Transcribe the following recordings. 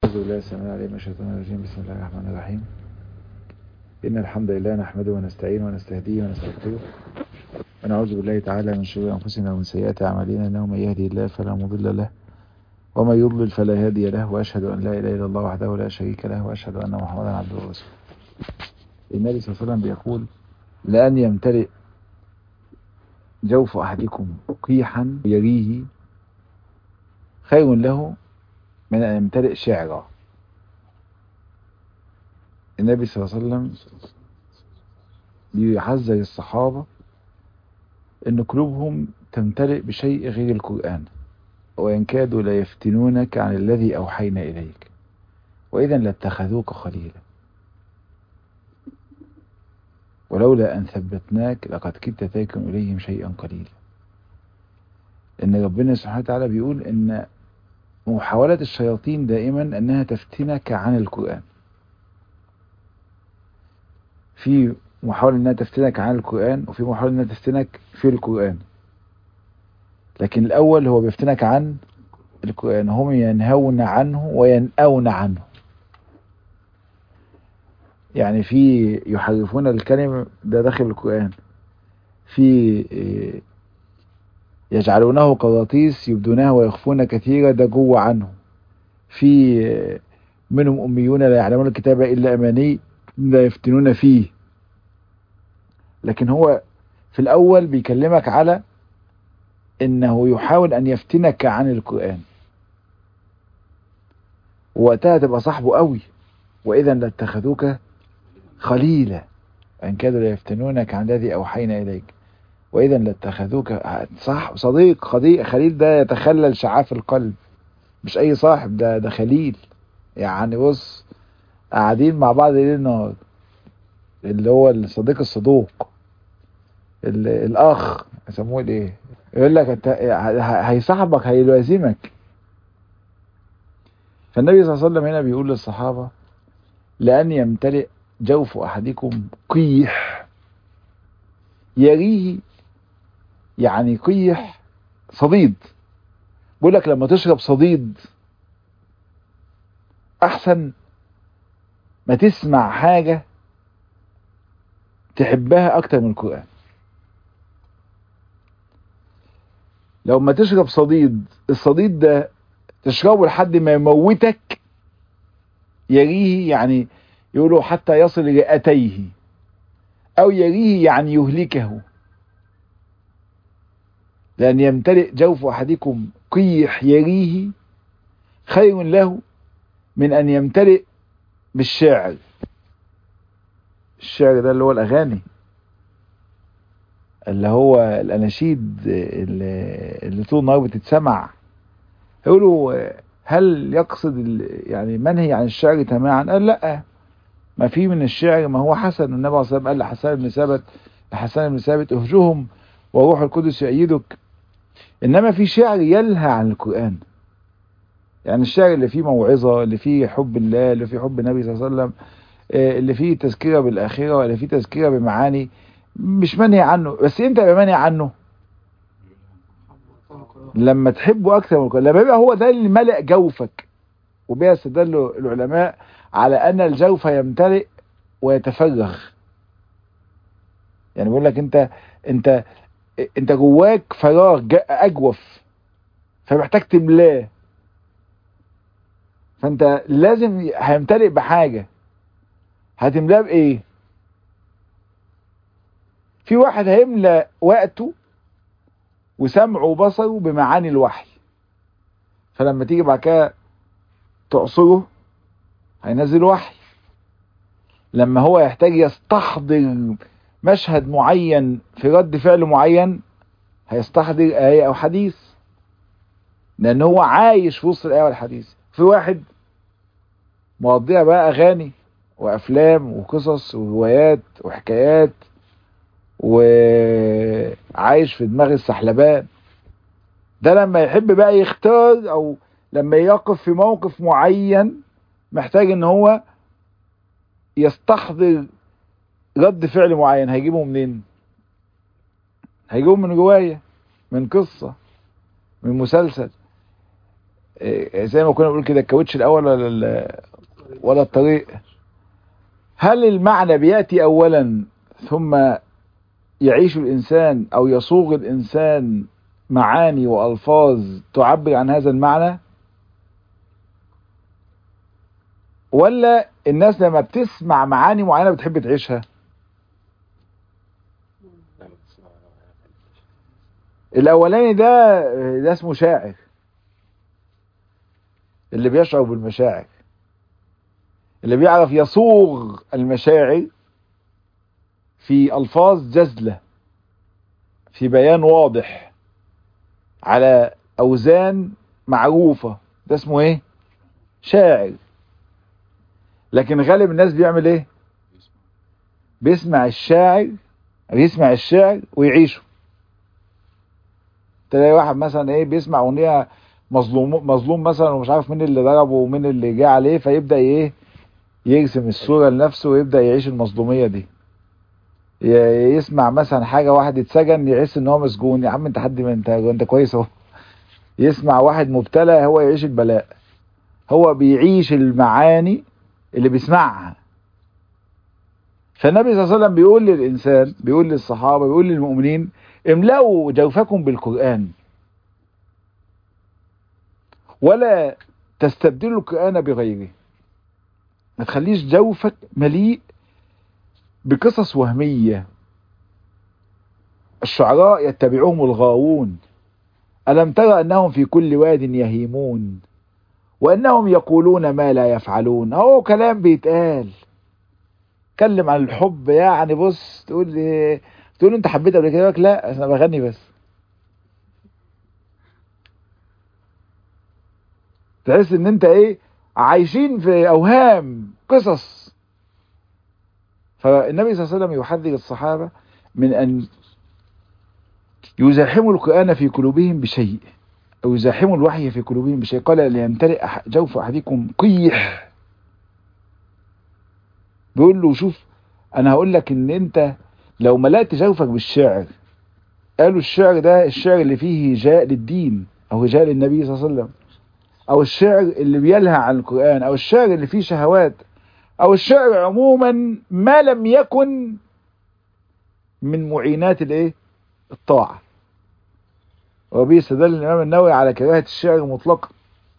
أعوذ بالله السميع العليم من الشيطان الرجيم بسم الله الرحمن الرحيم إن الحمد لله نحمده ونستعينه ونستهديه ونستغفره ونعوذ بالله تعالى من شرور أنفسنا ومن سيئات أعمالنا إنه من يهدي الله فلا مضل له ومن يضلل فلا هادي له وأشهد أن لا إله إلا الله وحده لا شريك له وأشهد أن محمدا عبده ورسوله النبي صلى الله عليه وسلم بيقول لأن يمتلئ جوف أحدكم قيحا يريه خير له من أن يمتلئ شعرا النبي صلى الله عليه وسلم بيحذر الصحابة أن قلوبهم تمتلئ بشيء غير القرآن وإن كادوا ليفتنونك عن الذي أوحينا إليك وإذا لاتخذوك خليلا ولولا أن ثبتناك لقد كدت تاكن إليهم شيئا قليلا إن ربنا سبحانه وتعالى بيقول إن محاولة الشياطين دائما أنها تفتنك عن القرآن في محاولة أنها تفتنك عن القرآن وفي محاولة أنها تفتنك في القرآن لكن الأول هو بيفتنك عن القرآن هم ينهون عنه وينأون عنه يعني في يحرفون الكلمة ده داخل القرآن في يجعلونه قراطيس يبدونها ويخفون كثيرا ده جوه عنه في منهم أميون لا يعلمون الكتاب إلا أماني لا يفتنون فيه لكن هو في الأول بيكلمك على إنه يحاول أن يفتنك عن القرآن وقتها تبقى صاحبه قوي وإذا لاتخذوك خليلا أن كادوا ليفتنونك عن الذي أوحينا إليك وإذا لاتخذوك صح صديق خليل خليل ده يتخلل شعاف القلب مش أي صاحب ده ده خليل يعني بص قاعدين مع بعض ليل نهار اللي هو الصديق الصدوق الأخ يسموه إيه يقول لك انت هيصاحبك هيلازمك فالنبي صلى الله عليه وسلم هنا بيقول للصحابة لأن يمتلئ جوف أحدكم قيح يريه يعني قيح صديد بيقول لك لما تشرب صديد أحسن ما تسمع حاجة تحبها أكتر من القرآن لو ما تشرب صديد الصديد ده تشربه لحد ما يموتك يريه يعني يقولوا حتى يصل رئتيه او يريه يعني يهلكه لان يمتلئ جوف احدكم قيح يريه خير له من ان يمتلئ بالشعر الشعر ده اللي هو الاغاني اللي هو الاناشيد اللي, اللي طول النهار بتتسمع يقولوا هل يقصد يعني منهي عن الشعر تماما قال لا ما في من الشعر ما هو حسن النبي صلى الله عليه وسلم قال لحسان بن ثابت لحسان بن ثابت اهجهم وروح القدس يأيدك انما في شعر يلهى عن القرآن يعني الشعر اللي فيه موعظة اللي فيه حب الله اللي فيه حب النبي صلى الله عليه وسلم اللي فيه تذكرة بالآخرة اللي فيه تذكرة بمعاني مش منهي عنه بس انت يبقى منهي عنه لما تحبه اكثر من القرآن لما يبقى هو ده اللي ملأ جوفك وبها استدل العلماء على ان الجوف يمتلئ ويتفرغ يعني بيقول لك انت انت انت جواك فراغ اجوف فمحتاج تملاه فانت لازم هيمتلئ بحاجه هتملاه بايه في واحد هيملى وقته وسمعه وبصره بمعاني الوحي فلما تيجي بعد كده تعصره هينزل وحي لما هو يحتاج يستحضر مشهد معين في رد فعل معين هيستحضر آية أو حديث لأن هو عايش في وسط الآية والحديث في واحد مقضيها بقى أغاني وأفلام وقصص وروايات وحكايات وعايش في دماغ السحلبان ده لما يحب بقى يختار او لما يقف في موقف معين محتاج ان هو يستحضر رد فعل معين هيجيبه منين هيجيبه من رواية من قصة من مسلسل إيه، زي ما كنا بنقول كده الكاوتش الاول ولا ال- ولا الطريق هل المعنى بياتي اولا ثم يعيش الانسان او يصوغ الانسان معاني والفاظ تعبر عن هذا المعنى ولا الناس لما بتسمع معاني معينه بتحب تعيشها الاولاني ده ده اسمه شاعر اللي بيشعر بالمشاعر اللي بيعرف يصوغ المشاعر في الفاظ جزله في بيان واضح على اوزان معروفه ده اسمه ايه شاعر لكن غالب الناس بيعمل ايه بيسمع الشاعر بيسمع الشعر ويعيشه تلاقي واحد مثلا ايه بيسمع اغنيه مظلوم مظلوم مثلا ومش عارف مين اللي ضربه ومين اللي جه عليه فيبدا ايه يرسم الصوره لنفسه ويبدا يعيش المظلوميه دي ي- يسمع مثلا حاجه واحد اتسجن يحس ان هو مسجون يا عم انت حد ما انت انت كويس اهو يسمع واحد مبتلى هو يعيش البلاء هو بيعيش المعاني اللي بيسمعها فالنبي صلى الله عليه وسلم بيقول للإنسان بيقول للصحابة بيقول للمؤمنين املأوا جوفكم بالقرآن ولا تستبدلوا القرآن بغيره ما تخليش جوفك مليء بقصص وهمية الشعراء يتبعهم الغاوون ألم ترى أنهم في كل واد يهيمون وأنهم يقولون ما لا يفعلون هو كلام بيتقال اتكلم عن الحب يعني بص تقول لي تقول له انت حبيت قبل كده يقول لك لا انا بغني بس تحس ان انت ايه عايشين في اوهام قصص فالنبي صلى الله عليه وسلم يحذر الصحابه من ان يزاحموا القران في قلوبهم بشيء او يزاحموا الوحي في قلوبهم بشيء قال ليمتلئ أح- جوف احدكم قيح بيقول له شوف انا هقول لك ان انت لو ملأت جوفك بالشعر قالوا الشعر ده الشعر اللي فيه هجاء للدين او هجاء للنبي صلى الله عليه وسلم او الشعر اللي بيلهى عن القرآن او الشعر اللي فيه شهوات او الشعر عموما ما لم يكن من معينات الايه الطاعة وبه استدل الامام النووي على كراهة الشعر مطلقا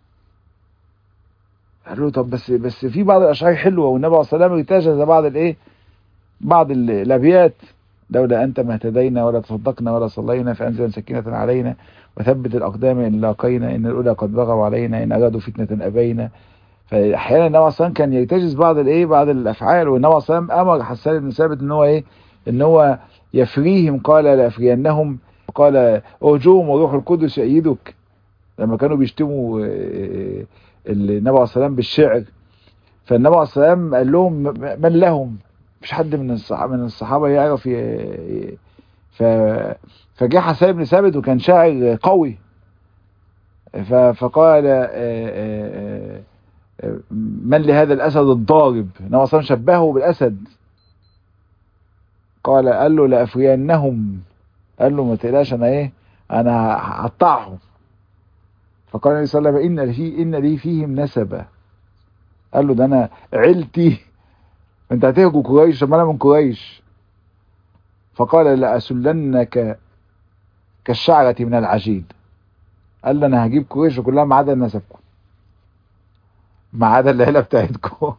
قال له طب بس بس في بعض الاشعار حلوه والنبي عليه الصلاه والسلام ارتجز بعض الايه بعض ال- الابيات لولا انت ما اهتدينا ولا تصدقنا ولا صلينا فانزل سكينه علينا وثبت الاقدام ان لاقينا ان الاولى قد بغوا علينا ان ارادوا فتنه ابينا فاحيانا النبي عليه الصلاه والسلام كان يرتجز بعض الايه بعض الافعال والنبي عليه الصلاه والسلام امر حسان بن ثابت ان هو ايه ان هو يفريهم قال لافرينهم قال ارجوهم وروح القدس يأيدك لما كانوا بيشتموا آه، النبي عليه السلام بالشعر فالنبي عليه السلام قال لهم م- من لهم مش حد من الصحابه من الصحابه يعرف ي... ف فجاء حسان بن ثابت وكان شاعر قوي ف... فقال آه، آه، آه، من لهذا الاسد الضارب النبي عليه السلام شبهه بالاسد قال قال له لافرينهم قال له ما تقلقش انا ايه انا هقطعهم فقال النبي صلى الله عليه وسلم ان في ان لي فيهم نسبا قال له ده انا عيلتي انت هتهجو قريش طب ما انا من قريش فقال لأسلنك كالشعرة من العجين قال له انا هجيب قريش كلها ما عدا نسبكم ما عدا العيله بتاعتكم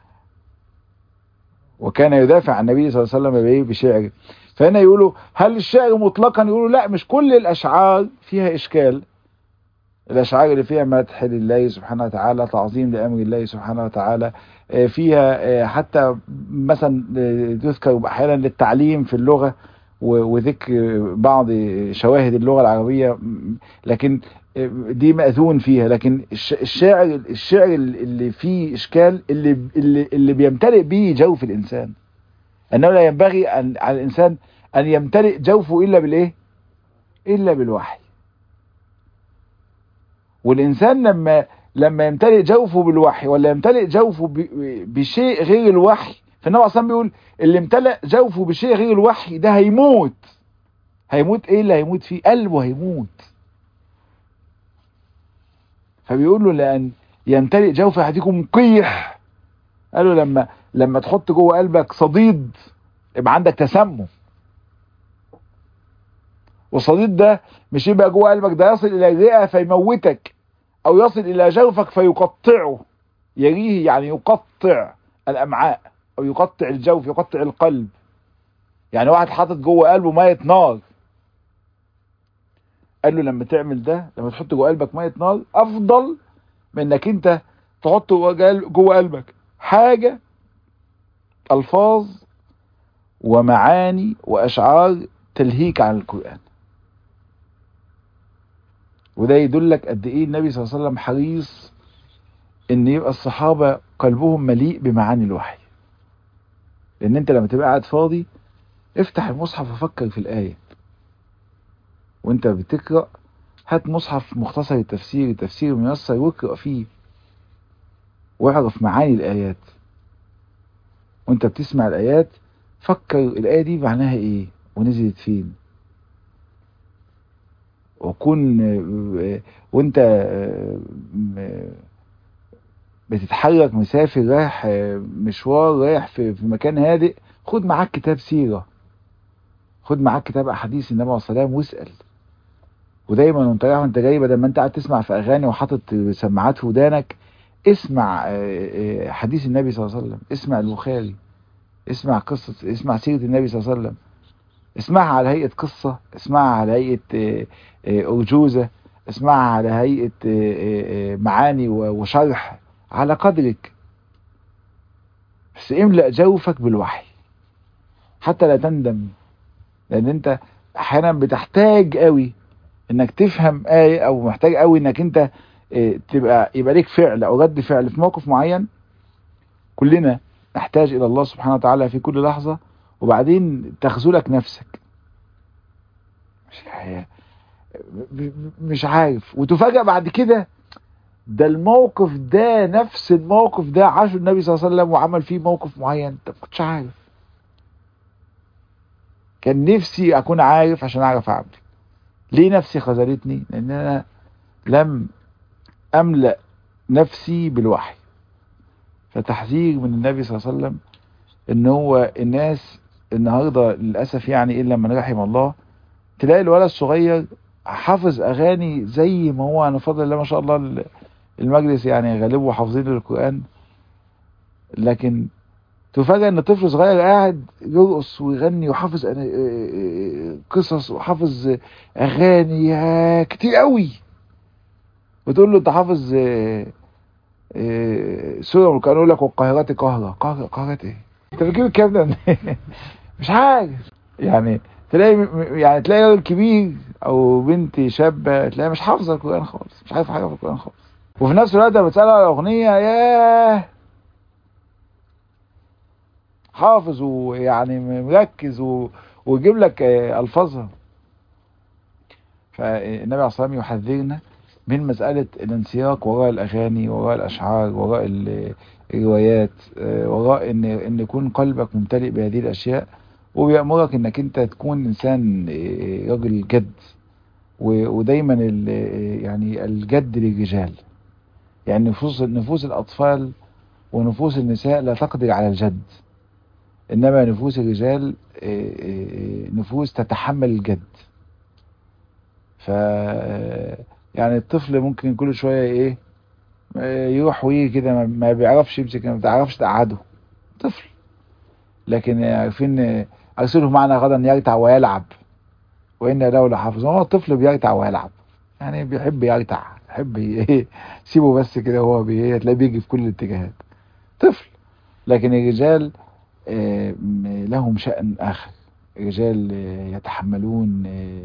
وكان يدافع عن النبي صلى الله عليه وسلم بايه بشعر فهنا يقولوا هل الشعر مطلقا يقولوا لا مش كل الاشعار فيها اشكال الاشعار اللي فيها مدح لله سبحانه وتعالى تعظيم لامر الله سبحانه وتعالى آه، فيها آه، حتى مثلا آه، تذكر احيانا للتعليم في اللغه و- وذكر بعض شواهد اللغه العربيه م- لكن آه، دي مأذون فيها لكن الش- الشاعر الشعر اللي فيه اشكال اللي اللي, اللي بيمتلئ به جوف الانسان انه لا ينبغي ان على الانسان ان يمتلئ جوفه الا بالايه الا بالوحي والإنسان لما لما يمتلئ جوفه بالوحي ولا يمتلئ جوفه ب- بشيء غير الوحي فالنبي أصلا بيقول اللي امتلأ جوفه بشيء غير الوحي ده هيموت هيموت ايه اللي هيموت فيه قلبه هيموت فبيقول له لأن يمتلئ جوف أحدكم قيح قال له لما لما تحط جوه قلبك صديد يبقى عندك تسمم والصديد ده مش يبقى جوه قلبك ده يصل الى الرئه فيموتك او يصل الى جوفك فيقطعه يريه يعني يقطع الامعاء او يقطع الجوف يقطع القلب يعني واحد حاطط جوه قلبه ميه نار قال له لما تعمل ده لما تحط جوه قلبك ميه نار افضل من انك انت تحط جوه قلبك حاجه الفاظ ومعاني واشعار تلهيك عن القران وده يدلك قد ايه النبي صلى الله عليه وسلم حريص ان يبقى الصحابة قلبهم مليء بمعاني الوحي لان انت لما تبقى قاعد فاضي افتح المصحف وفكر في الآية وانت بتقرأ هات مصحف مختصر التفسير تفسير ميسر واقرأ فيه واعرف معاني الآيات وانت بتسمع الآيات فكر الآية دي معناها ايه ونزلت فين وكون وانت بتتحرك مسافر رايح مشوار رايح في مكان هادئ خد معاك كتاب سيرة خد معاك كتاب احاديث النبي عليه الصلاه والسلام واسال ودايما وانت رايح وانت جاي بدل ما انت قاعد تسمع في اغاني وحاطط سماعات في ودانك اسمع حديث النبي صلى الله عليه وسلم اسمع البخاري اسمع قصة اسمع سيرة النبي صلى الله عليه وسلم اسمعها على هيئة قصة اسمعها على هيئة أرجوزة اسمعها على هيئة معاني وشرح على قدرك بس املأ جوفك بالوحي حتى لا تندم لان انت احيانا بتحتاج قوي انك تفهم آية او محتاج قوي انك انت تبقى يبقى ليك فعل او رد فعل في موقف معين كلنا نحتاج الى الله سبحانه وتعالى في كل لحظة وبعدين تخذلك نفسك مش مش عارف وتفاجأ بعد كده ده الموقف ده نفس الموقف ده عاشه النبي صلى الله عليه وسلم وعمل فيه موقف معين انت ما كنتش عارف كان نفسي اكون عارف عشان اعرف اعمل ليه نفسي خذلتني لان انا لم املأ نفسي بالوحي فتحذير من النبي صلى الله عليه وسلم ان هو الناس النهارده للاسف يعني الا من رحم الله تلاقي الولد الصغير حافظ اغاني زي ما هو انا فضل الله ما شاء الله المجلس يعني غالبه حافظين القران لكن تفاجئ ان طفل صغير قاعد يرقص ويغني وحافظ قصص وحافظ اغاني كتير قوي وتقول له انت حافظ سوره من القران يقول لك والقاهرات قاهره قاهره قاهرات ايه انت بتجيب الكلام ده مش عارف يعني تلاقي يعني تلاقي راجل كبير او بنت شابه تلاقي مش حافظه القران خالص مش عارف حاجه في القران خالص وفي نفس الوقت لما بتسالها على اغنيه ياه حافظ ويعني مركز و... ويجيب لك الفاظها فالنبي عليه الصلاه والسلام يحذرنا من مسألة الانسياق وراء الأغاني وراء الأشعار وراء الروايات وراء إن إن يكون قلبك ممتلئ بهذه الأشياء وبيأمرك إنك أنت تكون إنسان راجل جد ودايما يعني الجد للرجال يعني نفوس نفوس الأطفال ونفوس النساء لا تقدر على الجد إنما نفوس الرجال نفوس تتحمل الجد ف يعني الطفل ممكن كل شوية ايه يروح ويجي كده ما بيعرفش يمسك ما بتعرفش تقعده طفل لكن عارفين ارسله معنا غدا يرتع ويلعب وان له لحافظ هو الطفل بيرتع ويلعب يعني بيحب يرتع يحب ايه سيبه بس كده هو بي تلاقيه بيجي في كل الاتجاهات طفل لكن الرجال لهم شأن آخر الرجال يتحملون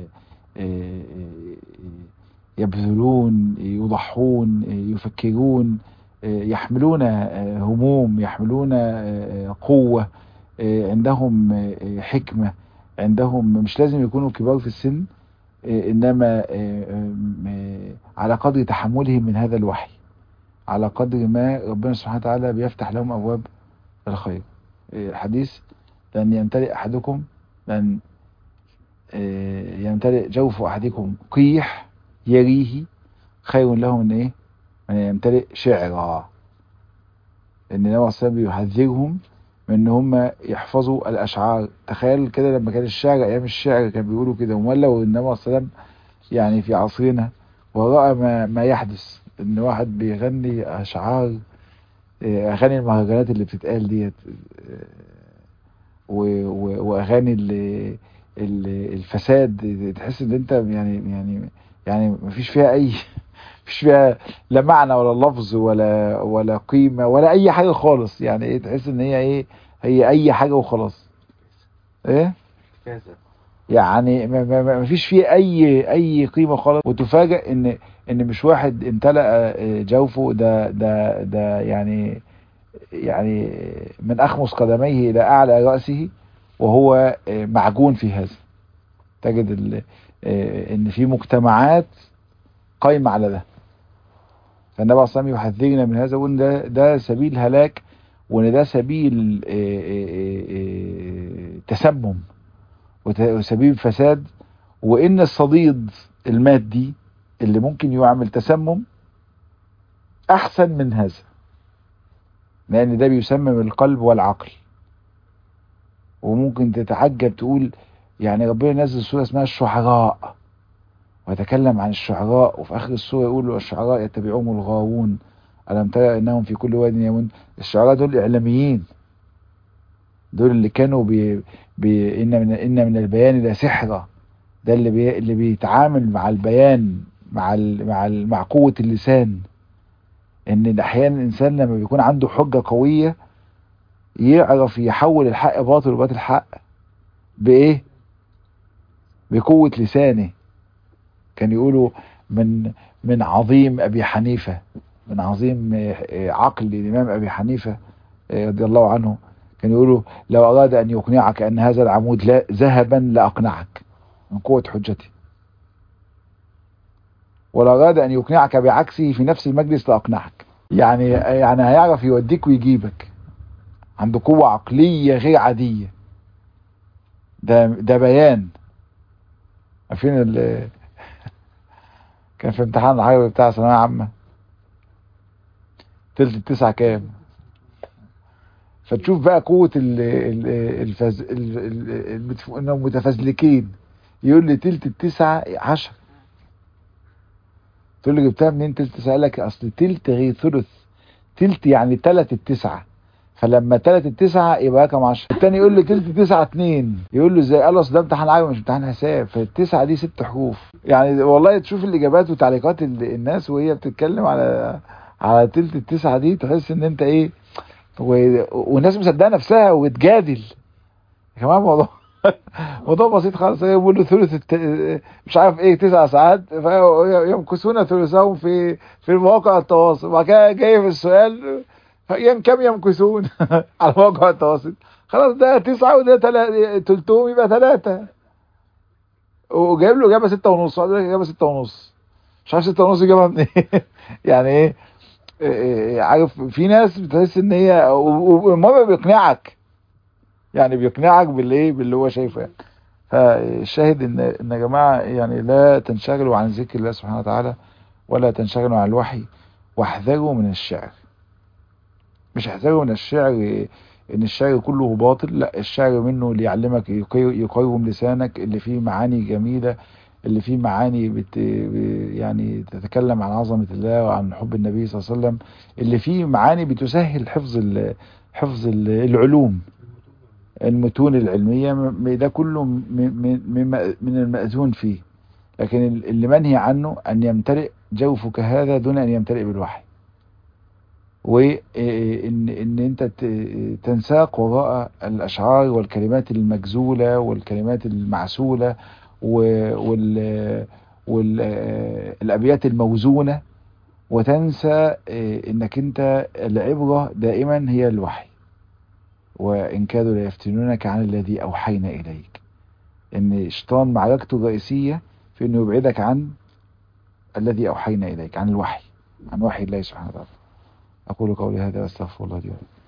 يبذلون يضحون يفكرون يحملون هموم يحملون قوة عندهم حكمة عندهم مش لازم يكونوا كبار في السن إنما على قدر تحملهم من هذا الوحي على قدر ما ربنا سبحانه وتعالى بيفتح لهم أبواب الخير الحديث لأن يمتلئ أحدكم لأن يمتلئ جوف أحدكم قيح يريه خير له من ايه من أن يمتلئ شعرا ان النبي عليه الصلاه والسلام بيحذرهم من ان هم يحفظوا الاشعار تخيل كده لما كان الشعر ايام الشعر كان بيقولوا كده امال لو النبي عليه الصلاه والسلام يعني في عصرنا وراى ما, ما يحدث ان واحد بيغني اشعار آه، اغاني المهرجانات اللي بتتقال ديت آه، و- و- واغاني ال- ال- الفساد تحس ان انت يعني يعني يعني مفيش فيها اي مفيش فيها لا معنى ولا لفظ ولا ولا قيمة ولا اي حاجة خالص يعني ايه تحس ان هي ايه هي اي حاجة وخلاص ايه كذا يعني ما ما ما فيش فيه اي اي قيمه خالص وتفاجئ ان ان مش واحد امتلأ جوفه ده ده ده يعني يعني من اخمص قدميه الى اعلى راسه وهو معجون في هذا تجد ال- ان في مجتمعات قايمه على ده فالنبي عليه الصلاه والسلام يحذرنا من هذا وان ده ده سبيل هلاك وان ده سبيل آه، آه، آه، تسمم وت- وسبيل فساد وان الصديد المادي اللي ممكن يعمل تسمم احسن من هذا لان ده بيسمم القلب والعقل وممكن تتعجب تقول يعني ربنا نزل سورة اسمها الشعراء ويتكلم عن الشعراء وفي اخر السورة يقول الشعراء يتبعهم الغاوون ألم ترى انهم في كل واد يمون الشعراء دول اعلاميين دول اللي كانوا بي بي ان من ان من البيان لسحرة ده اللي بي اللي بيتعامل مع البيان مع ال مع ال مع قوة اللسان ان احيانا الانسان لما بيكون عنده حجة قوية يعرف يحول الحق باطل وباطل حق بايه بقوة لسانه كان يقولوا من من عظيم ابي حنيفة من عظيم آه، عقل الامام ابي حنيفة آه، رضي الله عنه كان يقولوا لو اراد ان يقنعك ان هذا العمود لا ذهبا لاقنعك من قوة حجته ولو اراد ان يقنعك بعكسه في نفس المجلس لاقنعك يعني يعني هيعرف يوديك ويجيبك عنده قوة عقلية غير عادية ده ده بيان عارفين ال كان في امتحان العربي بتاع ثانوية عامة تلت التسعة كام فتشوف بقى قوة ال ال الفز ال ال المتف- انهم متفزلكين يقول لي تلت التسعة عشر تقول له جبتها منين تلت التسعة قال لك اصل تلت غير ثلث تلت يعني تلت التسعة فلما تلت التسعة يبقى كام عشر التاني يقول لي تلت تسعة اتنين يقول له ازاي قال له اصل ده امتحان عربي مش امتحان حساب فالتسعة دي ست حروف يعني والله تشوف الاجابات وتعليقات ال- الناس وهي بتتكلم على على تلت التسعة دي تحس ان انت ايه و... والناس مصدقه نفسها وتجادل يا جماعه الموضوع موضوع بسيط خالص هي بيقول له ثلث الت... مش عارف ايه تسع ساعات فيمكثون ثلثهم في في مواقع التواصل وبعد كده جاي في السؤال ين كم يمكثون على مواقع التواصل خلاص ده تسعة وده تلا... تلتهم يبقى ثلاثة وجايب له اجابه ستة ونص وقال لك اجابه ستة ونص مش عارف ستة ونص اجابه منين يعني ايه إيه، عارف في ناس بتحس ان هي والمهم بيقنعك يعني بيقنعك بالايه باللي هو شايفه يعني فالشاهد ان ان يا جماعه يعني لا تنشغلوا عن ذكر الله سبحانه وتعالى ولا تنشغلوا عن الوحي واحذروا من الشعر مش احذروا من الشعر ان الشعر كله باطل لا الشعر منه اللي يعلمك يقي- يقيم لسانك اللي فيه معاني جميله اللي فيه معاني بت يعني تتكلم عن عظمه الله وعن حب النبي صلى الله عليه وسلم اللي فيه معاني بتسهل حفظ ال- حفظ ال- العلوم المتون العلمية م- ده كله م- م- مما- من المأذون فيه لكن ال- اللي منهي عنه أن يمتلئ جوفك هذا دون أن يمتلئ بالوحي وإن إن أنت ت- تنساق وراء الأشعار والكلمات المجزولة والكلمات المعسولة وال والأبيات الموزونة وتنسى إيه، إنك أنت العبرة دائما هي الوحي وإن كادوا ليفتنونك عن الذي أوحينا إليك إن الشيطان معركته الرئيسية في إنه يبعدك عن الذي أوحينا إليك عن الوحي عن وحي الله سبحانه وتعالى أقول قولي هذا وأستغفر الله لي ولكم